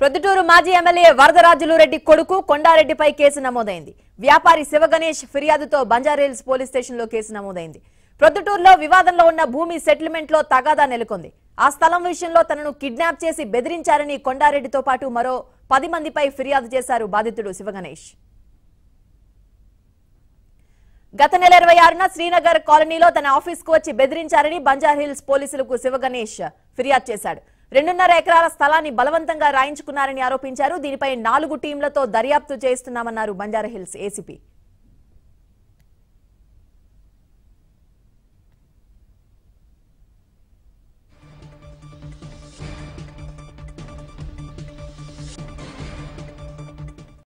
ప్రొద్దుటూరు మాజీ ఎమ్మెల్యే వరదరాజులు రెడ్డి కొడుకు కొండారెడ్డిపై కేసు నమోదైంది వ్యాపారి శివగణేష్ ఫిర్యాదుతో బంజారాహిల్స్ పోలీస్ స్టేషన్లో కేసు నమోదైంది ప్రొద్దుటూరులో వివాదంలో ఉన్న భూమి సెటిల్మెంట్ లో తగాదా నెలకొంది ఆ స్థలం విషయంలో తనను కిడ్నాప్ చేసి బెదిరించారని కొండారెడ్డితో పాటు మరో పది మందిపై ఫిర్యాదు చేశారు బాధితుడు శివగణేష్ గత నెల ఇరవై ఆరున శ్రీనగర్ కాలనీలో తన ఆఫీస్ కు వచ్చి బెదిరించారని బంజార్ హిల్స్ పోలీసులకు శివగణేష్ ఫిర్యాదు చేశాడు రెండున్నర ఎకరాల స్థలాన్ని బలవంతంగా రాయించుకున్నారని ఆరోపించారు దీనిపై నాలుగు టీంలతో దర్యాప్తు చేస్తున్నామన్నారు బంజారా హిల్స్ ఏసీపీ